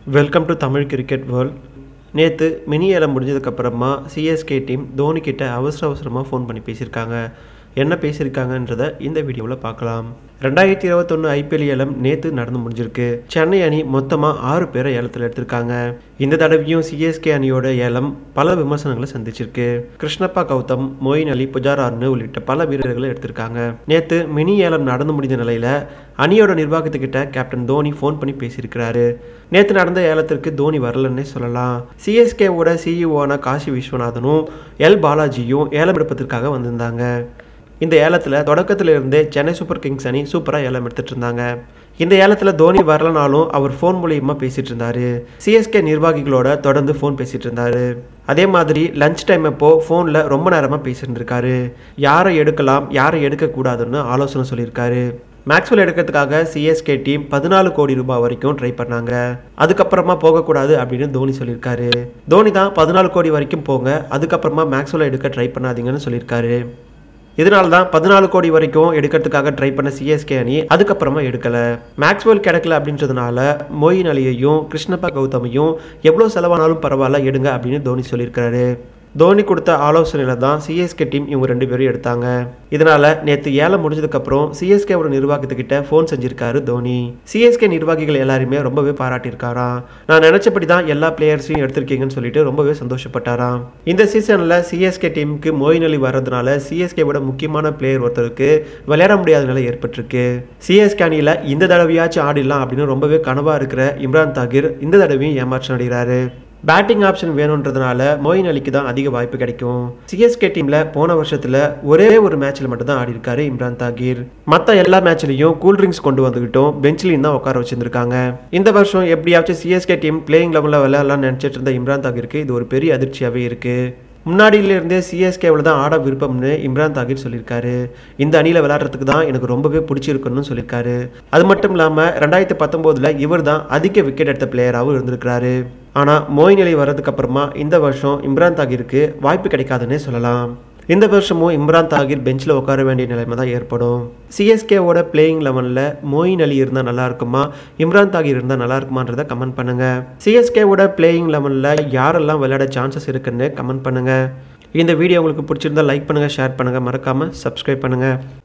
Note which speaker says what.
Speaker 1: welcome to Tamil cricket world நேற்று mini ஏலம் முடிஞ்சதுக்கப்புறமா சிஎஸ்கே டீம் தோனி கிட்ட அவசர அவசரமாக ஃபோன் பண்ணி பேசியிருக்காங்க என்ன பேசியிருக்காங்கன்றத இந்த வீடியோவில் பார்க்கலாம் ரெண்டாயிரத்தி இருபத்தொன்று ஐபிஎல் ஏலம் நேற்று நடந்து முடிஞ்சிருக்கு சென்னை அணி மொத்தமாக ஆறு பேரை ஏலத்தில் எடுத்திருக்காங்க இந்த தடவையும் சிஎஸ்கே அணியோட ஏலம் பல விமர்சனங்களை சந்திச்சிருக்கு கிருஷ்ணப்பா கௌதம் மொயின் அலி புஜாரார்னு உள்ளிட்ட பல வீரர்களை எடுத்திருக்காங்க நேற்று மினி ஏலம் நடந்து முடிந்த நிலையில் அணியோட நிர்வாகத்துக்கிட்ட கேப்டன் தோனி ஃபோன் பண்ணி பேசியிருக்கிறாரு நேற்று நடந்த ஏலத்திற்கு தோனி வரலன்னே சொல்லலாம் சிஎஸ்கேவோட சிஇஓன காசி விஸ்வநாதனும் எல் பாலாஜியும் ஏலம் எடுப்பதற்காக வந்திருந்தாங்க இந்த ஏலத்தில் தொடக்கத்தில் இருந்தே சென்னை சூப்பர் கிங்ஸ் அணி சூப்பராக ஏலம் எடுத்துட்டு இருந்தாங்க இந்த ஏலத்தில் தோனி வரலனாலும் அவர் ஃபோன் மூலியமாக பேசிட்டு இருந்தாரு சிஎஸ்கே நிர்வாகிகளோட தொடர்ந்து ஃபோன் பேசிட்டு இருந்தாரு அதே மாதிரி லஞ்ச் டைம் அப்போ ஃபோனில் ரொம்ப நேரமாக பேசிட்டு இருக்காரு யாரை எடுக்கலாம் யாரை எடுக்கக்கூடாதுன்னு ஆலோசனை சொல்லியிருக்காரு மேக்ஸ்வெல் எடுக்கிறதுக்காக சிஎஸ்கே டீம் பதினாலு கோடி ரூபாய் வரைக்கும் ட்ரை பண்ணாங்க அதுக்கப்புறமா போகக்கூடாது அப்படின்னு தோனி சொல்லியிருக்காரு தோனி தான் பதினாலு கோடி வரைக்கும் போங்க அதுக்கப்புறமா மேக்ஸ்வெல் எடுக்க ட்ரை பண்ணாதீங்கன்னு சொல்லியிருக்காரு இதனால தான் பதினாலு கோடி வரைக்கும் எடுக்கிறதுக்காக ட்ரை பண்ண சிஎஸ்கே அணி அதுக்கப்புறமா எடுக்கலை மேக்ஸ்வெல் கிடைக்கல அப்படின்றதுனால மொயின் அலியையும் கிருஷ்ணப்பா கௌதமையும் எவ்வளோ செலவானாலும் பரவாயில்ல எடுங்க அப்படின்னு தோனி சொல்லியிருக்காரு தோனி கொடுத்த ஆலோசனையில தான் சிஎஸ்கே டீம் இவங்க ரெண்டு பேரும் எடுத்தாங்க இதனால நேற்று ஏலம் முடிஞ்சதுக்கப்புறம் சிஎஸ்கேவோட நிர்வாகத்துக்கிட்ட ஃபோன் செஞ்சிருக்காரு தோனி சிஎஸ்கே நிர்வாகிகள் எல்லாருமே ரொம்பவே பாராட்டியிருக்காராம் நான் நினைச்சபடி தான் எல்லா பிளேயர்ஸையும் எடுத்திருக்கீங்கன்னு சொல்லிட்டு ரொம்பவே சந்தோஷப்பட்டாராம் இந்த சீசனில் சிஎஸ்கே டீமுக்கு மோயின் அலி வர்றதுனால சிஎஸ்கேவோட முக்கியமான பிளேயர் ஒருத்தருக்கு விளையாட முடியாத நிலை ஏற்பட்டிருக்கு சிஎஸ்கே அணியில் இந்த தடவையாச்சும் ஆடிடலாம் அப்படின்னு ரொம்பவே கனவாக இருக்கிற இம்ரான் தாகிர் இந்த தடவையும் ஏமாற்றம் அடைகிறாரு பேட்டிங் ஆப்ஷன் வேணுன்றதுனால மோயின் அலிக்கு தான் அதிக வாய்ப்பு கிடைக்கும் சிஎஸ்கே டீம்ல போன வருஷத்துல ஒரே ஒரு மேட்ச்ல மட்டும் தான் ஆடி இருக்காரு இம்ரான் தாகிர் மற்ற எல்லா மேட்ச்லயும் கூல் ட்ரிங்க்ஸ் கொண்டு வந்துகிட்டும் பெஞ்ச்லையும் தான் உட்கார வச்சிருந்திருக்காங்க இந்த வருஷம் எப்படியாச்சும் சிஎஸ்கே டீம் பிளேயிங் லெவலில் விளையாடலாம்னு நினைச்சிட்டு இருந்த இம்ரான் தாகிருக்கு இது ஒரு பெரிய அதிர்ச்சியாவே இருக்கு முன்னாடியிலிருந்தே சிஎஸ்கேவில் தான் ஆட விருப்பம்னு இம்ரான் தாகிர் சொல்லியிருக்காரு இந்த அணியில் விளையாடுறதுக்கு தான் எனக்கு ரொம்பவே பிடிச்சிருக்குன்னு சொல்லியிருக்காரு அது மட்டும் இல்லாமல் ரெண்டாயிரத்தி பத்தொம்போதில் இவர் தான் அதிக விக்கெட் எடுத்த பிளேயராகவும் இருந்திருக்கிறாரு ஆனால் மோயின் அலி வர்றதுக்கு அப்புறமா இந்த வருஷம் இம்ரான் தாகிருக்கு வாய்ப்பு கிடைக்காதுன்னே சொல்லலாம் இந்த வருஷமும் இம்ரான் தாகிர் பெஞ்சில் உட்கார வேண்டிய நிலைமை தான் ஏற்படும் சிஎஸ்கேவோட பிளேயிங் லெவனில் மோயின் அலி இருந்தால் நல்லா இருக்குமா இம்ரான் தாகிர் இருந்தால் நல்லா இருக்குமான்றதை கமெண்ட் பண்ணுங்க சிஎஸ்கேவோட பிளேயிங் லெவனில் யாரெல்லாம் விளையாட சான்சஸ் இருக்குன்னு கமெண்ட் பண்ணுங்க இந்த வீடியோ உங்களுக்கு பிடிச்சிருந்தா லைக் பண்ணுங்கள் ஷேர் பண்ணுங்கள் மறக்காமல் சப்ஸ்கிரைப் பண்ணுங்கள்